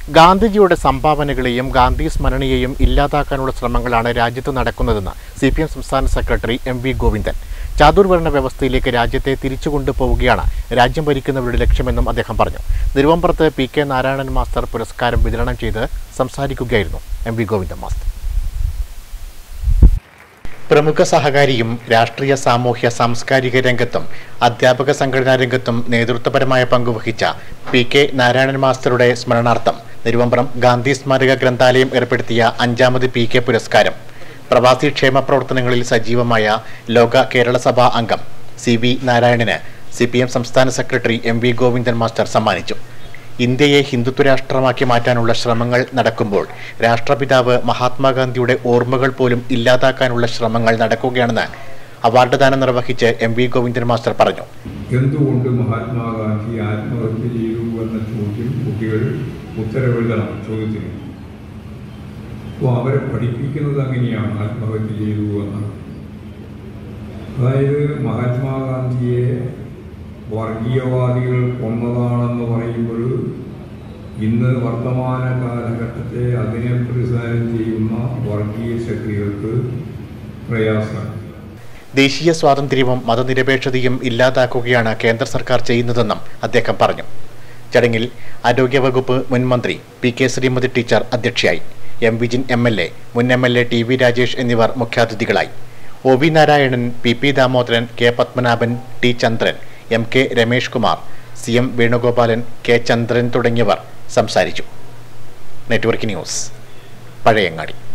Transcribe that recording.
ഗാന്ധിജിയുടെ സംഭാവനകളെയും ഗാന്ധി സ്മരണയെയും ഇല്ലാതാക്കാനുള്ള ശ്രമങ്ങളാണ് രാജ്യത്ത് നടക്കുന്നതെന്ന് സി പി എം സംസ്ഥാന സെക്രട്ടറി എം വി ഗോവിന്ദൻ ചാതുർവർണ്ണ വ്യവസ്ഥയിലേക്ക് രാജ്യത്തെ തിരിച്ചു കൊണ്ടുപോവുകയാണ് രാജ്യം ഭരിക്കുന്നവരുടെ ലക്ഷ്യമെന്നും അദ്ദേഹം പറഞ്ഞു തിരുവമ്പുറത്ത് പി കെ നാരായണൻ മാസ്റ്റർ പുരസ്കാരം വിതരണം ചെയ്ത് സംസാരിക്കുകയായിരുന്നു എം വി ഗോവിന്ദൻ മാസ്റ്റർ പ്രമുഖ സഹകാരിയും രാഷ്ട്രീയ സാമൂഹ്യ സാംസ്കാരിക രംഗത്തും അധ്യാപക സംഘടനാ രംഗത്തും നേതൃത്വപരമായ പങ്കുവഹിച്ച പി കെ നാരായണൻ മാസ്റ്ററുടെ സ്മരണാർത്ഥം തിരുവമ്പ്രം ഗാന്ധി സ്മാരക ഗ്രന്ഥാലയം ഏർപ്പെടുത്തിയ അഞ്ചാമത് പി കെ പുരസ്കാരം പ്രവാസി ക്ഷേമ പ്രവർത്തനങ്ങളിൽ സജീവമായ ലോക കേരള സഭാ അംഗം സി വി നാരായണന് സി പി എം സംസ്ഥാന secretary M V Govindan master സമ്മാനിച്ചു ഇന്ത്യയെ ഹിന്ദുത്വ രാഷ്ട്രമാക്കി മാറ്റാനുള്ള ശ്രമങ്ങൾ നടക്കുമ്പോൾ രാഷ്ട്രപിതാവ് മഹാത്മാഗാന്ധിയുടെ ഓർമ്മകൾ പോലും ഇല്ലാതാക്കാനുള്ള ശ്രമങ്ങൾ നടക്കുകയാണെന്ന് അവാർഡ് ദാനം നിർവഹിച്ച് എം വി ഗോവിന്ദൻ മാസ്റ്റർ പറഞ്ഞു എന്തുകൊണ്ട് മഹാത്മാഗാന്ധി ആത്മഹത്യ ചെയ്തു എന്ന ചോദ്യം കുട്ടികൾ ഉത്തരവെഴുതണം ചോദ്യത്തിന് അപ്പോൾ അവരെ പഠിപ്പിക്കുന്നത് അങ്ങനെയാണ് ആത്മഹത്യ ചെയ്തു എന്നാണ് അതായത് മഹാത്മാഗാന്ധിയെ വർഗീയവാദികൾ കൊന്നതാണെന്ന് പറയുമ്പോൾ ഇന്ന് വർത്തമാന കാലഘട്ടത്തെ അതിനെ പ്രതിസാരം ചെയ്യുന്ന വർഗീയ ശക്തികൾക്ക് പ്രയാസമാണ് ദേശീയ സ്വാതന്ത്ര്യവും മതനിരപേക്ഷതയും ഇല്ലാതാക്കുകയാണ് കേന്ദ്ര സർക്കാർ ചെയ്യുന്നതെന്നും അദ്ദേഹം പറഞ്ഞു ചടങ്ങിൽ ആരോഗ്യവകുപ്പ് മുൻ മന്ത്രി പി കെ ശ്രീമതി ടീച്ചർ അധ്യക്ഷയായി M Vijin M L A മുൻ M L A T V Rajesh എന്നിവർ മുഖ്യാതിഥികളായി O V Narayanan P P Damodaran K Padmanabhan T Chandran M K Ramesh Kumar C M Venugopalan K Chandran തുടങ്ങിയവർ സംസാരിച്ചു നെറ്റ്വർക്ക് ന്യൂസ് പഴയങ്ങാടി